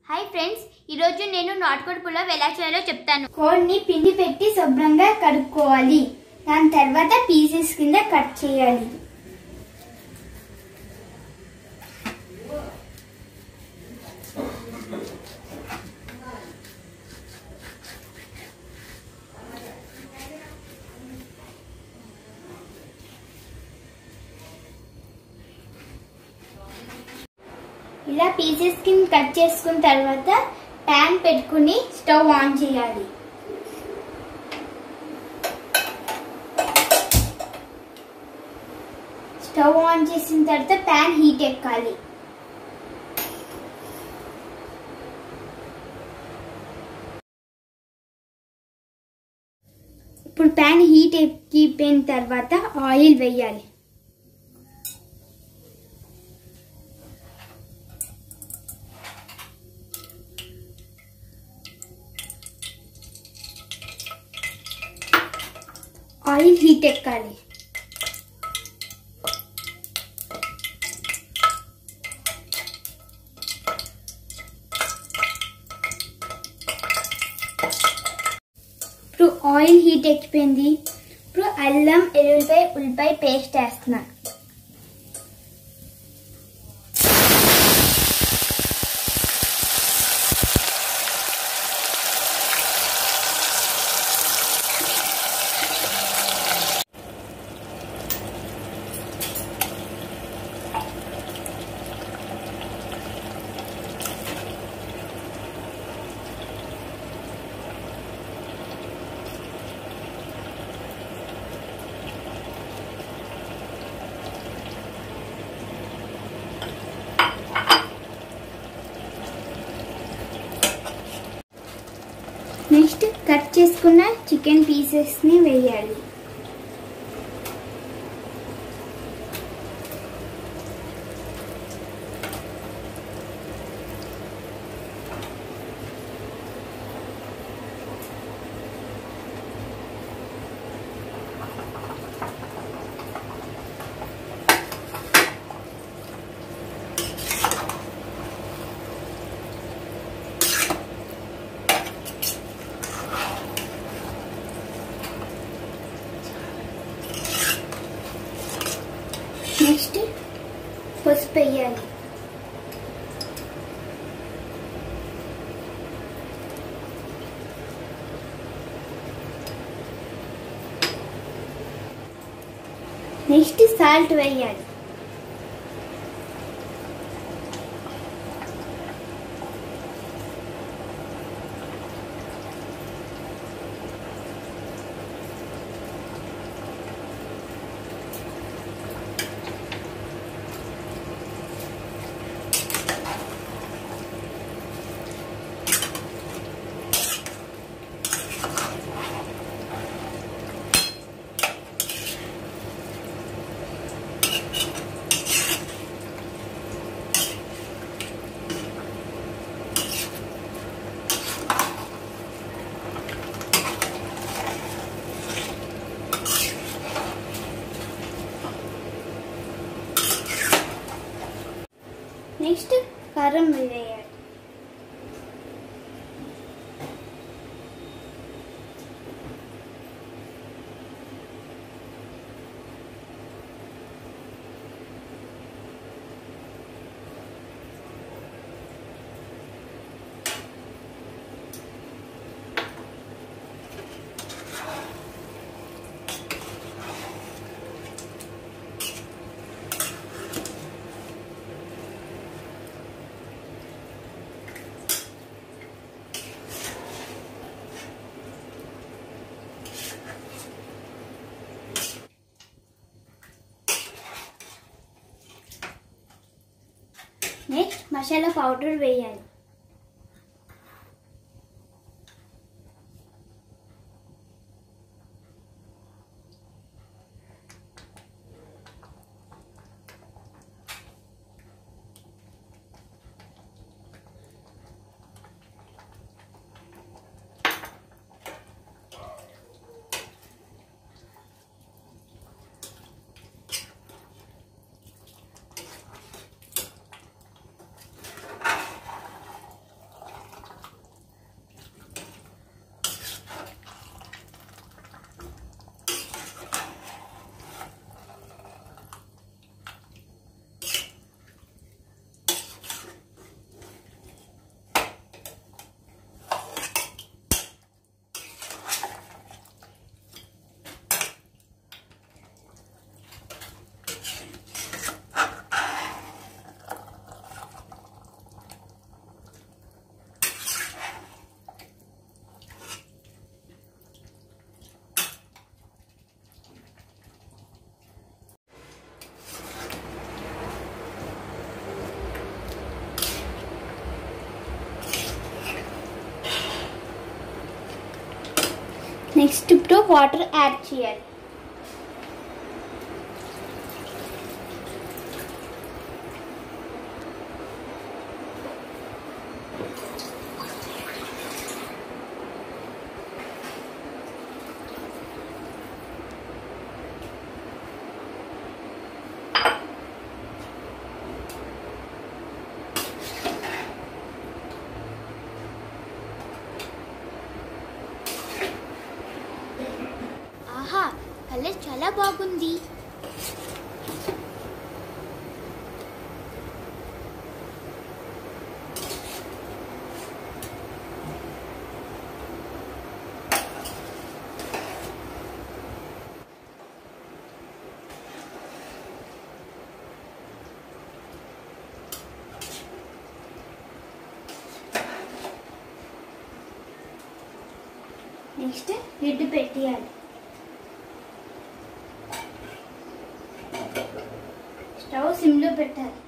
hi friends ఈరోజు నేను నాటుకోడి పులావ్ ఎలా చేయాలో చెప్తాను కోడిని పిండి పెట్టి శుభ్రంగా కడుక్కోవాలి దాని తర్వాత పీసెస్ కింద కట్ చేయాలి ఇలా పీసెస్ కింద కట్ చేసుకున్న తర్వాత ప్యాన్ పెట్టుకుని స్టవ్ ఆన్ చేయాలి స్టవ్ ఆన్ చేసిన తర్వాత ప్యాన్ హీట్ ఎక్కాలి ఇప్పుడు ప్యాన్ హీట్ ఎక్కిపోయిన తర్వాత ఆయిల్ వేయాలి ఆయిల్ హీట్ ఎక్కాలి ఇప్పుడు ఆయిల్ హీట్ ఎక్కిపోయింది ఇప్పుడు అల్లం ఎల్లుల్లిపాయ ఉల్లిపాయ పేస్ట్ వేస్తున్నాను నెక్స్ట్ కట్ చేసుకున్న చికెన్ పీసెస్ ని వేయాలి నెక్స్ట్ పసుపు వేయాలి నెక్స్ట్ సాల్ట్ వేయాలి నెక్స్ట్ కారం వేయాలి నెక్స్ట్ మసాలా పౌడర్ వేయాలి నెక్స్ట్ ఇప్పుడు వాటర్ యాడ్ చేయాలి ఆహా కలర్ చాలా బాగుంది నెక్స్ట్ లిడ్ పెట్టేయాలి స్టవ్ సిమ్లో పెట్టాలి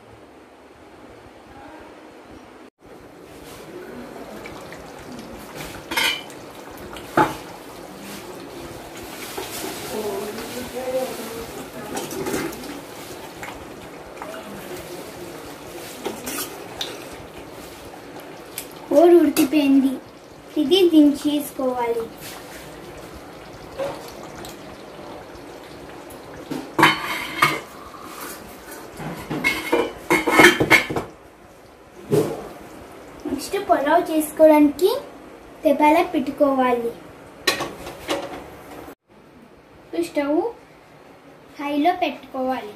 ఓడి ఉడికిపోయింది ఇది దించేసుకోవాలి నెక్స్ట్ పులావ్ చేసుకోవడానికి తెపాల పెట్టుకోవాలి ఇప్పుడు స్టవ్ హైలో పెట్టుకోవాలి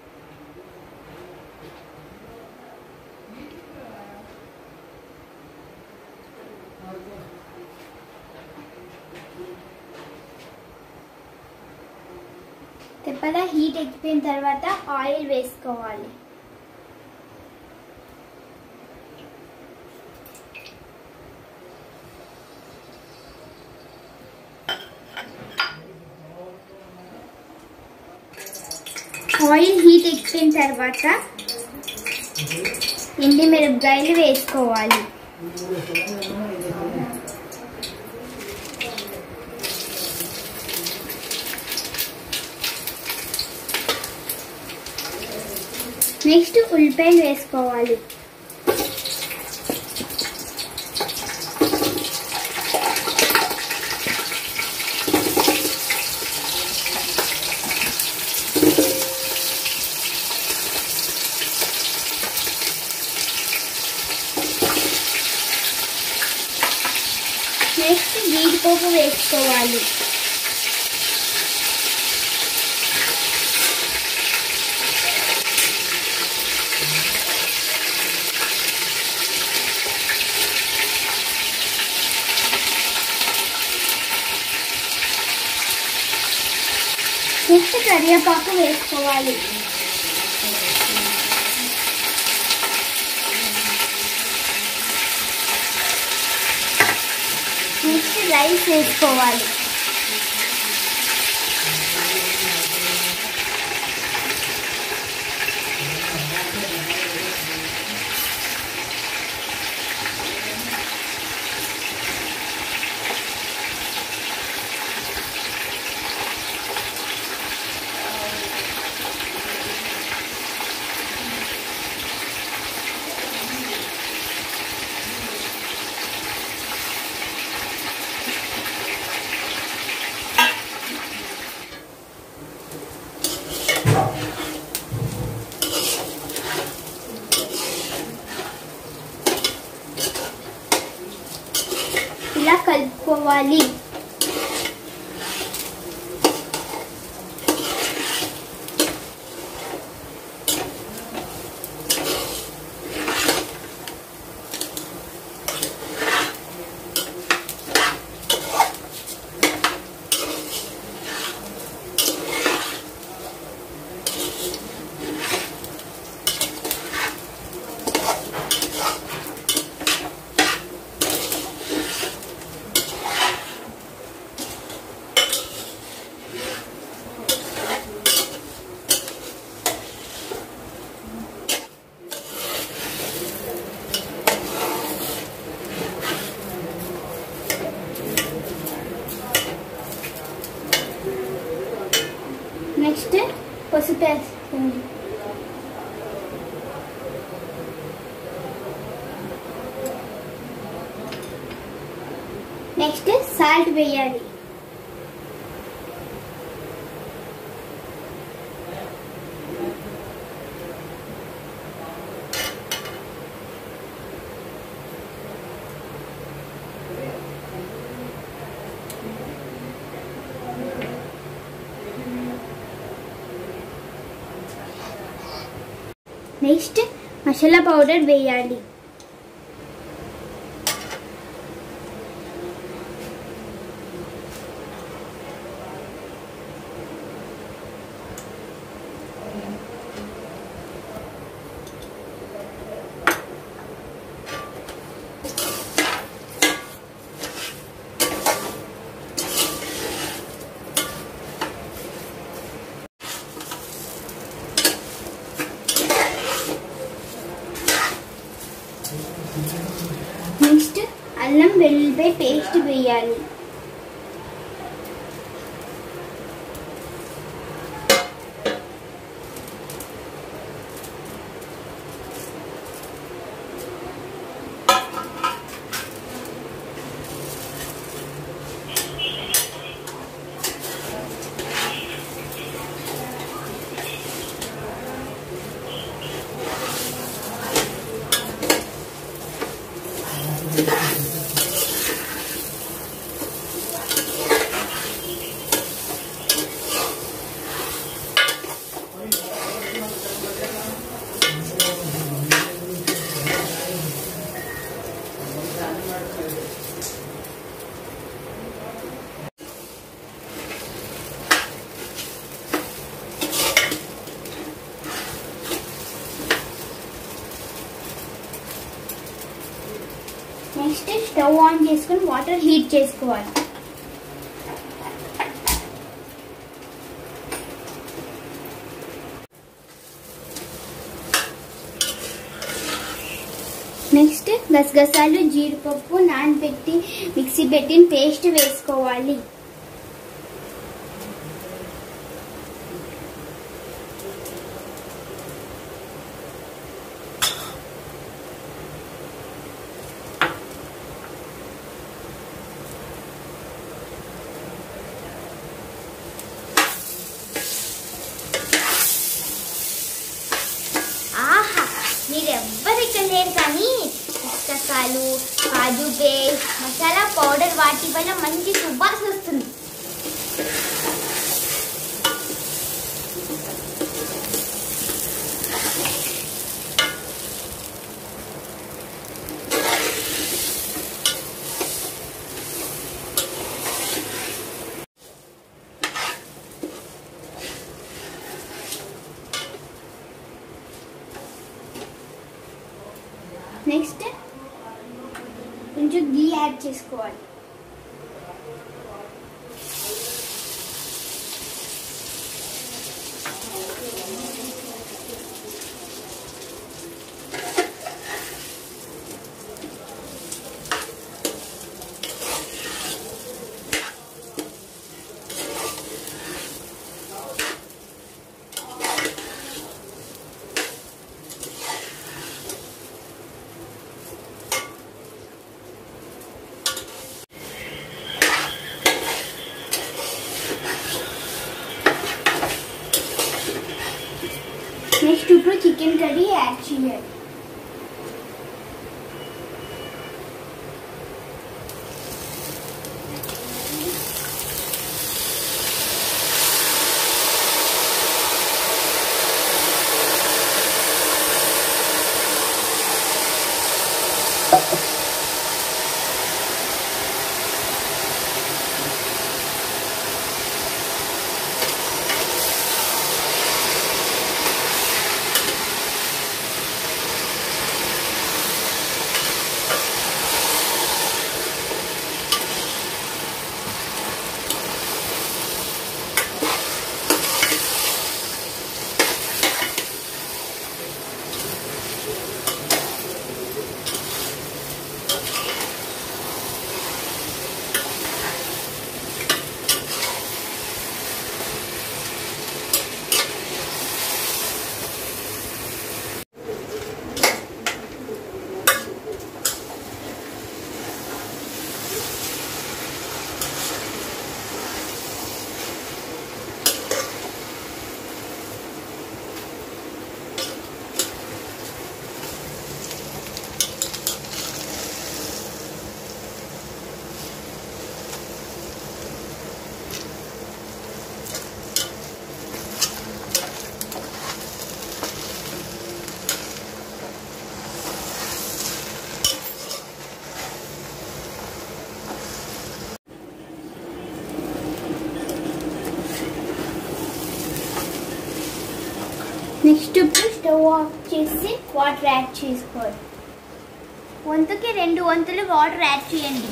తెప్పల హీట్ ఎక్కిపోయిన తర్వాత ఆయిల్ వేసుకోవాలి ఆయిల్ హీట్ ఎక్కిపోయిన తర్వాత ఎండి మిరపకాయలు వేసుకోవాలి నెక్స్ట్ ఉల్లిపాయలు వేసుకోవాలి నెక్స్ట్ జీడిపప్పు వేసుకోవాలి నెక్స్ట్ కరివేపాకు వేసుకోవాలి నెక్స్ట్ రైస్ వేసుకోవాలి ఇలా కలుపుకోవాలి పసుపు వేసుకోండి నెక్స్ట్ సాల్ట్ వేయాలి నెక్స్ట్ మసాలా పౌడర్ వేయాలి నెక్స్ట్ అల్లం వెల్లుల్లిపాయ పేస్ట్ వేయాలి నెక్స్ట్ స్టవ్ ఆన్ చేసుకుని వాటర్ హీట్ చేసుకోవాలి నెక్స్ట్ గసగసాలు జీడిపప్పు నానబెట్టి మిక్సీ పెట్టిన పేస్ట్ వేసుకోవాలి ఆహా మీరు ఎవ్వరు ఇక్కడ లేరు కానీ పుస్తకాలు కాజు పేస్ట్ మసాలా పౌడర్ వాటి వల్ల మంచి సువాసన వస్తుంది నెక్స్ట్ కొంచెం గీ యాడ్ చేసుకోవాలి నెక్స్ట్ ఇప్పుడు చికెన్ కర్రీ యాడ్ చేయాలి నెక్స్ట్ ఇప్పుడు స్టవ్ ఆఫ్ చేసి వాటర్ యాడ్ చేసుకోవాలి వంతుకి రెండు వంతులు వాటర్ యాడ్ చేయండి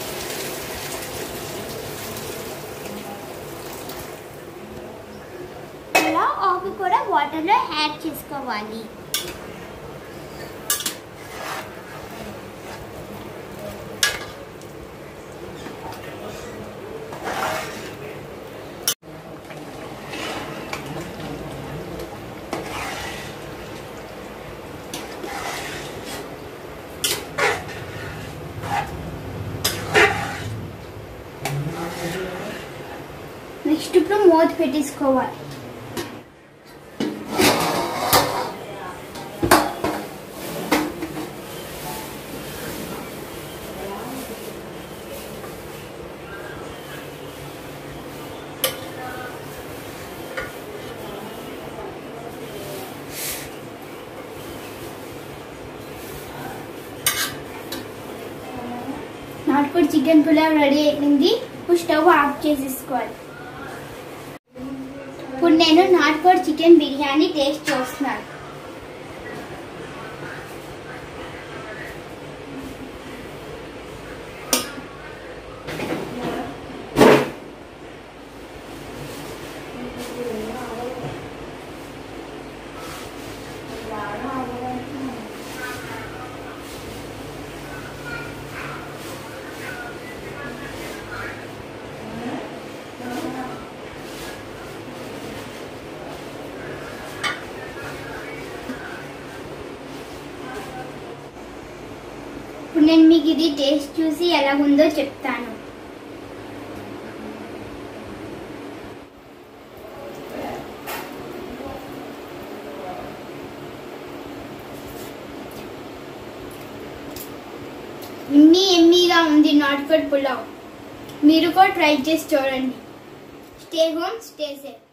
ఇలా ఆకు కూడా వాటర్లో యాడ్ చేసుకోవాలి నెక్స్ట్ ఇప్పుడు మూత పెట్టేసుకోవాలి నాటుకోడి చికెన్ పులావ్ రెడీ అయింది ఇప్పుడు స్టవ్ ఆఫ్ చేసేసుకోవాలి ఇప్పుడు నేను నాటుకోడి చికెన్ బిర్యానీ టేస్ట్ చూస్తున్నాను ఇప్పుడు నేను మీకు ఇది టేస్ట్ చూసి ఎలా ఉందో చెప్తాను ఎమ్మీ ఎమ్మీగా ఉంది నాటుకోడి పులావ్ మీరు కూడా ట్రై చేసి చూడండి స్టే హోమ్ స్టే సేఫ్